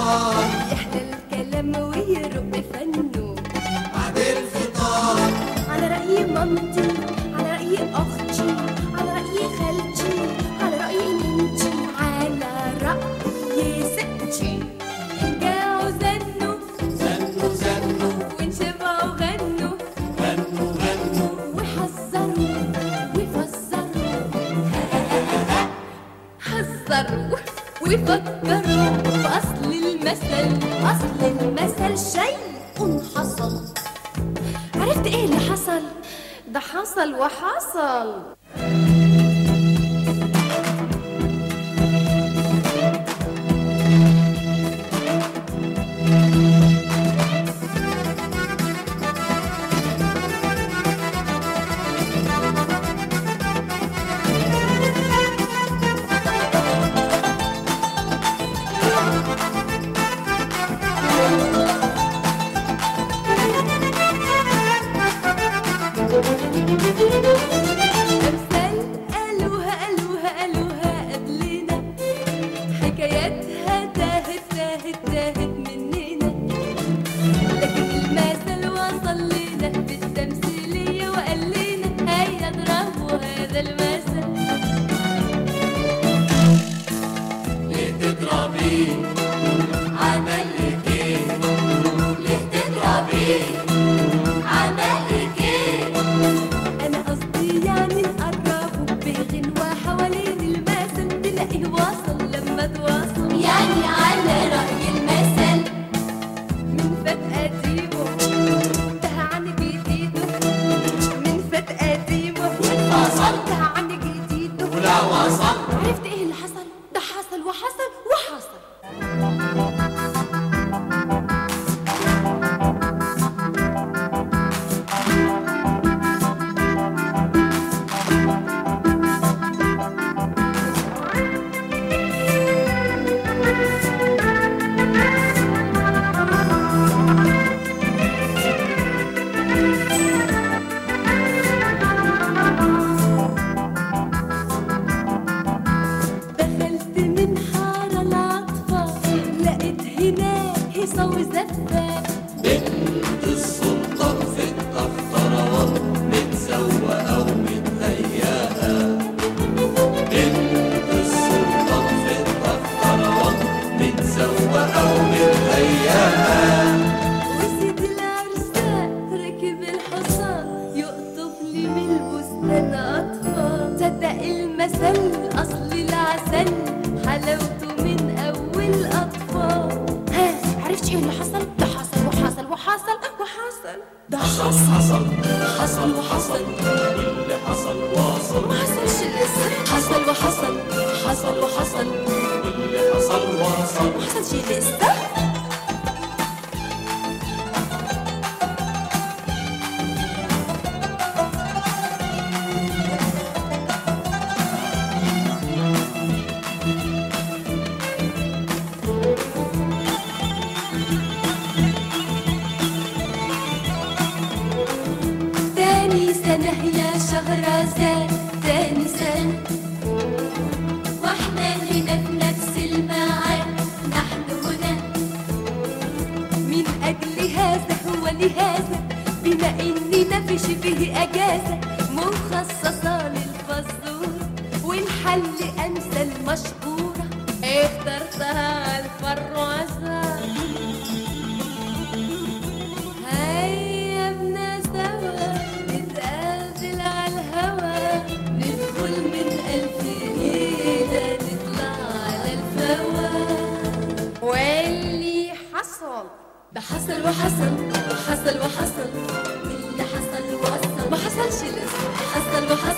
الفطار يحلى الكلام ويرق فنه بعد الفطار على رأي مامتي على رأي أختي على رأي خالتي على رأي ننتي على رأي ستي رجعوا زنوا زنوا زنوا وانشبعوا غنوا غنوا غنوا وحذروا وفسروا حذروا وفكروا بأصل المثل أصل المثل شيء حصل عرفت ايه اللي حصل؟ ده حصل وحصل أمثال قالوها قالوها قالوها قبلنا حكاياتها تاهت تاهت تاهت مننا لكن المثل وصل لنا بالتمثيلية وقال لنا هيا اضربوا هذا المثل ليه تضربيه عمل لك ايه ليه تضربيه عمل لك ايه أنا قصدي يعني نقربه بغنوة حوالين المثل تلاقيه وصل لما تواصل يعني على رأي المثل من فات قديمه انتهى عن جديده من فات قديمه وانفصل. انتهى عن جديده ولا وصل عرفت ايه اللي حصل ده حصل وحصل وحصل دخلت من حارة العطفة لقيت هناك هيصة وزفة بنت السلطان في الطفترة متسوقة ومتهيئة بنت السلطان في الطفترة متسوقة ومتهيئة وسيد العرسان ركب الحصان يقطف لي من البستان أطفال صدق المثل أصل العسل حلاوته من أول أطفال ها عرفت ايه اللي حصل؟ ده حصل وحصل وحصل وحصل ده حصل حصل حصل وحصل واللي حصل واصل ما حصلش لسه حصل وحصل حصل وحصل واللي حصل واصل ما حصلش لسه تاني سنة يا شهرزاد تاني سنة واحنا هنا في نفس الميعاد نحن هنا من أجل هذا هو لهذا بما إننا في شبه أجازة مخصصة للفزورة والحل أمثل مشهورة اخترتها الفرازة هيا بنا سوا نتقابل على الهوا ندخل من ألف ليلة نطلع على الفوا واللي حصل ده حصل وحصل حصل وحصل واللي حصل وصل ما حصلش لسه حصل وحصل